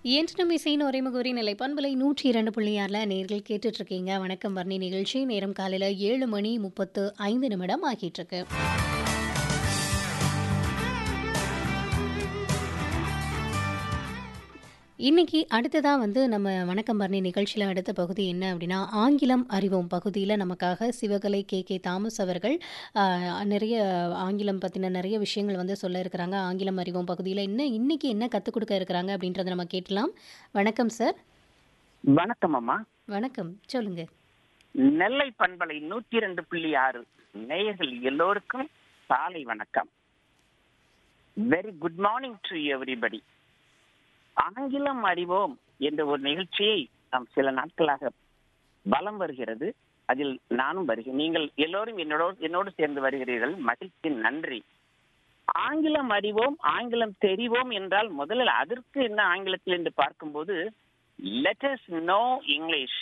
இயன்றினம் இசையின் ஒரேமுகவரி நிலை பண்பலை நூற்றி இரண்டு புள்ளி ஆறில் நேர்கள் கேட்டுட்டு இருக்கீங்க வணக்கம் வர்ணி நிகழ்ச்சி நேரம் காலையில் ஏழு மணி முப்பத்து ஐந்து நிமிடம் ஆகிட்டு இருக்கு இன்னைக்கு அடுத்ததாக வந்து நம்ம வணக்கம் பரணி நிகழ்ச்சியில் அடுத்த பகுதி என்ன அப்படின்னா ஆங்கிலம் அறிவோம் பகுதியில் நமக்காக சிவகலை கே கே தாமஸ் அவர்கள் ஆஹ், நிறைய ஆங்கிலம் பற்றின நிறைய விஷயங்கள் வந்து சொல்ல இருக்கிறாங்க ஆங்கிலம் அறிவோம் பகுதியில் என்ன இன்னைக்கு என்ன கற்றுக் கொடுக்க இருக்கிறாங்க அப்படின்றத நம்ம கேட்கலாம் வணக்கம் சார் வணக்கம் அம்மா வணக்கம் சொல்லுங்க நெல்லை பண்பலை நூத்தி இரண்டு புள்ளி ஆறு நேயர்கள் எல்லோருக்கும் சாலை வணக்கம் very good morning to everybody ஆங்கிலம் அறிவோம் என்ற ஒரு நிகழ்ச்சியை நாம் சில நாட்களாக பலம் வருகிறது அதில் நானும் வருகிறேன் நீங்கள் எல்லோரும் என்னோட என்னோடு சேர்ந்து வருகிறீர்கள் மகிழ்ச்சி நன்றி ஆங்கிலம் அறிவோம் ஆங்கிலம் தெரிவோம் என்றால் முதலில் அதற்கு என்ன ஆங்கிலத்தில் என்று பார்க்கும்போது let us know English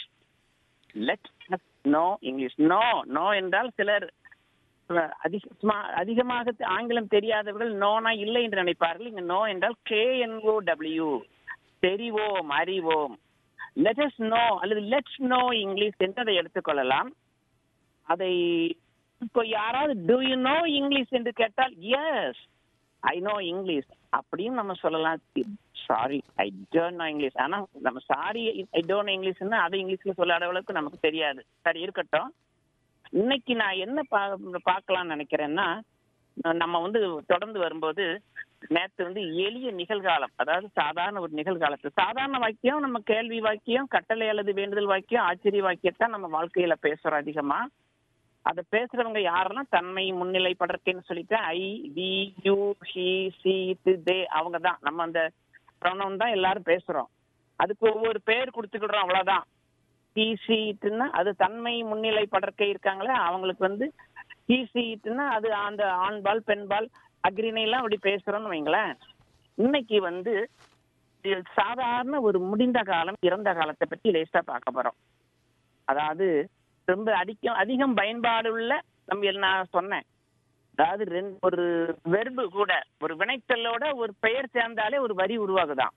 let know English know know என்றால் சிலர் அஹ், அதிகமா அதிகமாக ஆங்கிலம் தெரியாதவர்கள் நோனா இல்லை என்று நினைப்பார்கள் இங்க நோ என்றால் கே என்ஓ டபிள்யூ தெரிவோம் அறிவோம் லெட்டஸ் நோ அல்லது லெட்ஸ் நோ இங்கிலீஷ் என்று அதை எடுத்துக்கொள்ளலாம் அதை இப்போ யாராவது டூ யூ நோ இங்கிலீஷ் என்று கேட்டால் எஸ் ஐ நோ இங்கிலீஷ் அப்படியும் நம்ம சொல்லலாம் sorry I don't know English ஆனா நம்ம சாரி ஐ டோன்ட் நோ இங்கிலீஷ்னா அதை இங்கிலீஷ்ல சொல்லாத அளவுக்கு நமக்கு தெரியாது சரி இருக்கட்டும் இன்னைக்கு நான் என்ன பா பார்க்கலாம்னு நினைக்கிறேன்னா நம்ம வந்து தொடர்ந்து வரும்போது நேற்று வந்து எளிய நிகழ்காலம் அதாவது சாதாரண ஒரு நிகழ்காலத்து சாதாரண வாக்கியம் நம்ம கேள்வி வாக்கியம் கட்டளை அல்லது வேண்டுதல் வாக்கியம் ஆச்சரிய வாக்கியத்தான் நம்ம வாழ்க்கையில பேசுறோம் அதிகமா அதை பேசுறவங்க யாருன்னா தன்மை முன்னிலை படர்க்கைன்னு சொல்லிட்டு I we you he she தி தே அவங்க தான் நம்ம அந்த ப்ரொனவுன் தான் எல்லாரும் பேசுறோம் அதுக்கு ஒவ்வொரு பேர் கொடுத்துக்கிடுறோம் அவ்வளவுதான் ஹி சீட்டுன்னா அது தன்மை முன்னிலை படர்க்கை இருக்காங்களே அவங்களுக்கு வந்து ஹி சீட்டுன்னா அது அந்த ஆண்பால் பெண்பால் அக்ரிணை எல்லாம் அப்படி பேசுறோம்னு வைங்களேன் இன்னைக்கு வந்து இது சாதாரண ஒரு முடிந்த காலம் இறந்த காலத்தை பத்தி லேசா பார்க்க போறோம் அதாவது ரொம்ப அதிகம் அதிகம் பயன்பாடு உள்ள நம்ம நான் சொன்னேன் அதாவது ரெண்டு ஒரு வெர்பு கூட ஒரு வினைத்தலோட ஒரு பெயர் சேர்ந்தாலே ஒரு வரி உருவாகுதாம்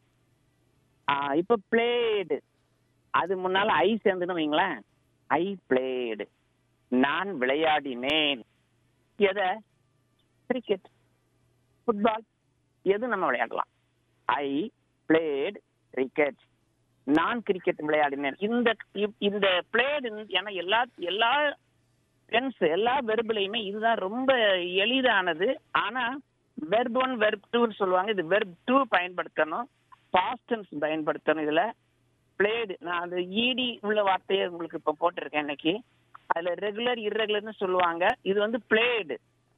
ஆஹ் இப்ப பிளேடு அது முன்னால ஐ சேர்ந்துன்னு வைங்களேன் ஐ பிளேடு நான் விளையாடினேன் எதை கிரிக்கெட் ஃபுட்பால் எது நம்ம விளையாடலாம் ஐ பிளேட் கிரிக்கெட் நான் கிரிக்கெட் விளையாடினேன் இந்த இ- இந்த பிளேடு ஏன்னா எல்லா எல்லா டென்ஸ் எல்லா வெர்புலையுமே இதுதான் ரொம்ப எளிதானது ஆனா வெர்ப் ஒன் வெர்ப் டூன்னு சொல்லுவாங்க இது வெர்ப் டூ பயன்படுத்தணும் பாஸ்ட் டென்ஸ் பயன்படுத்தணும் இதுல பிளேடு நான் அந்த இடி உள்ள வார்த்தையை உங்களுக்கு இப்ப போட்டிருக்கேன் இன்னைக்கு அதுல ரெகுலர் இர்ரெகுலர்னு சொல்லுவாங்க இது வந்து பிளேடு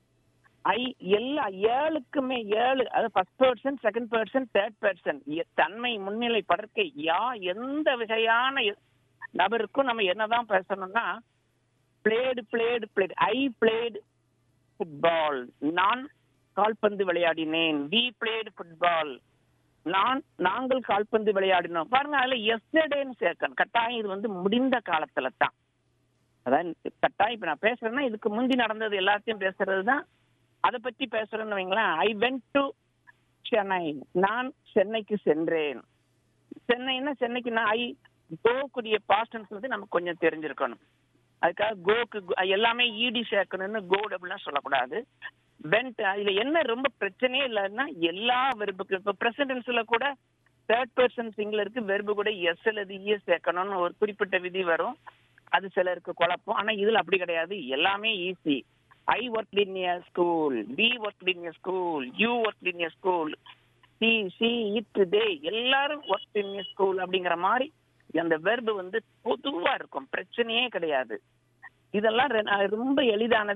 ஐ எல்லா ஏழுக்குமே ஏழு அது first person second person third person தன்மை முன்னிலை படர்க்கை யா எந்த வகையான எ- நபருக்கும் நம்ம என்னதான் பேசணும்னா played played played I played football நான் கால்பந்து விளையாடினேன் வி பிளேடு ஃபுட்பால் நான் நாங்கள் கால்பந்து விளையாடினோம் பாருங்க அதுல எஸ்டர்டேன்னு சேர்க்கணும் கட்டாயம் இது வந்து முடிந்த காலத்துல தான் அதான் கட்டாயம் இப்ப நான் பேசுறேன்னா இதுக்கு முந்தி நடந்தது எல்லாத்தையும் பேசுறது தான் அதை பத்தி பேசுறேன்னு வைங்களேன் ஐ வென்ட் டு சென்னை நான் சென்னைக்கு சென்றேன் சென்னைன்னா சென்னைக்கு நான் ஐ கோக்குரிய பாஸ்டன்ஸ் வந்து நமக்கு கொஞ்சம் தெரிஞ்சிருக்கணும் அதுக்காக கோக்கு go- எல்லாமே ஈடி சேர்க்கணும்னு கோ அப்படிலாம் சொல்லக்கூடாது வென்ட் இதுல என்ன ரொம்ப பிரச்சனையே இல்லைன்னா எல்லா வெர்புக்கு இப்ப பிரசிடென்ஸ்ல கூட தேர்ட் பர்சன் சிங்குலருக்கு வெர்பு கூட எஸ் அல்லது இஎஸ் சேர்க்கணும்னு ஒரு குறிப்பிட்ட விதி வரும் அது சிலருக்கு குழப்பம் ஆனா இதுல அப்படி கிடையாது எல்லாமே easy I work in a school be work in a school you work in a school she she it they எல்லாரும் ஒர்க் இன் எ ஸ்கூல் அப்படிங்கிற மாதிரி அந்த வெர்பு வந்து பொதுவா இருக்கும் பிரச்சனையே கிடையாது இதெல்லாம் ரெ- ரொம்ப எளிதானது